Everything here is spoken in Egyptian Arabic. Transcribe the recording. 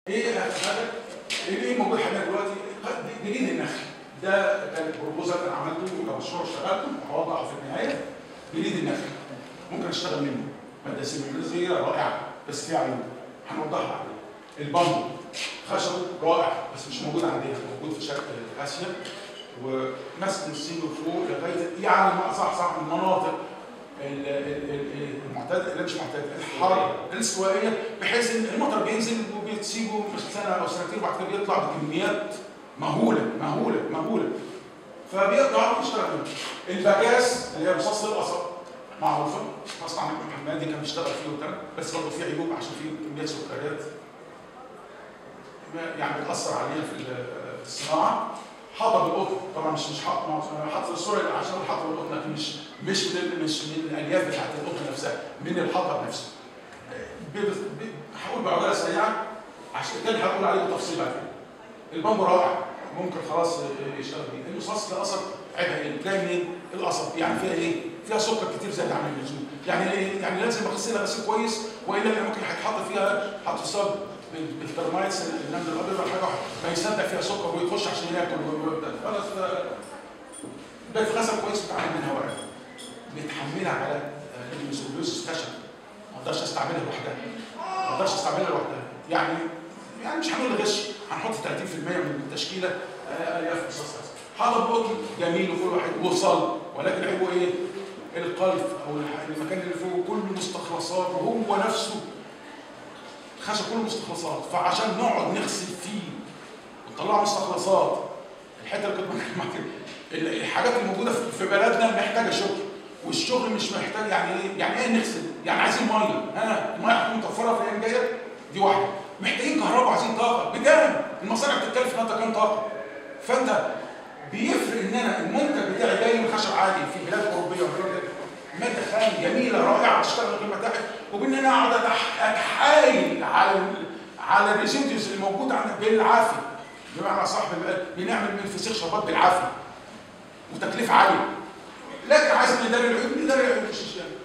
ايه هذا ايه موجود حاليا دلوقتي جنين النخل ده كان بروبوزال انا عملته كمشروع اشتغلته وهوضحه في النهايه جنين النخل ممكن اشتغل منه ماده سيميولوجيه رائعه بس فيها عيوب هنوضحها بعدين البامبو خشب رائع بس مش موجود عندنا موجود في شرق اسيا وماسك من الصين وفوق لغايه يعني ما صح صح المناطق المعتاد لا مش معتاد الحاره الاستوائيه بحيث ان المطر بينزل وبتسيبه سنه او سنتين وبعد كده بيطلع بكميات مهوله مهوله مهوله فبيقدر يشتغل منه البجاز اللي هي رصاص القصب معروفه مصنع محمدي كان بيشتغل فيه وبتاع بس برضه فيه عيوب عشان فيه كميات سكريات يعني بتاثر علينا في الصناعه حطب القطن طبعا مش مش حط حط الصوره عشان حطب القطن لكن مش مش من مش من الالياف بتاعت القطن نفسها من الحطب نفسه هقول بعجاله سريعه عشان كده هقول عليه بالتفصيل بعد كده البامبو رائع ممكن خلاص يشتغل بيه الرصاص القصب عيبها ايه؟ جاي منين؟ القصب يعني فيها ايه؟ فيها سكر كتير زياده عن اللزوم يعني ايه؟ يعني لازم اغسلها غسيل كويس والا ممكن هيتحط فيها هتصاب بالترمايتس النمل الابيض ولا حاجه واحده فيصدق فيها سكر ويخش عشان ياكل خلاص ده يتغسل كويس وتعمل منها ورقه بيتحملها على الميسولوسيس خشب ما اقدرش استعملها لوحدها ما اقدرش استعملها لوحدها يعني يعني مش هنقول غش هنحط 30% من التشكيله الياف رصاص حطب قطن جميل وكل واحد وصل ولكن عيبه ايه؟ القلب او المكان اللي فوق كله مستخلصات وهو نفسه خشب كله مستخلصات فعشان نقعد نغسل فيه ونطلع مستخلصات الحته اللي كنت بتكلم الحاجات الموجوده في بلدنا محتاجه شغل والشغل مش محتاج يعني ايه؟ يعني ايه نغسل؟ يعني عايزين ميه ها الميه هتكون متوفره في الايام الجايه دي واحده محتاجين كهرباء عايزين طاقه بكام؟ المصانع بتتكلف انها كام طاقه فانت بيفرق ان انا المنتج بتاعي جاي من خشب عادي في بلاد اوروبيه وبلاد ماده خام جميله رائعه تشتغل في المتاحف وبان انا اقعد اتحايل على على الريسيديوز الموجود عندنا بالعافيه بمعنى صح بنعمل من الفسيخ شربات بالعافيه وتكلفه عاليه لكن عايز نداري العيوب نداري العيوب مش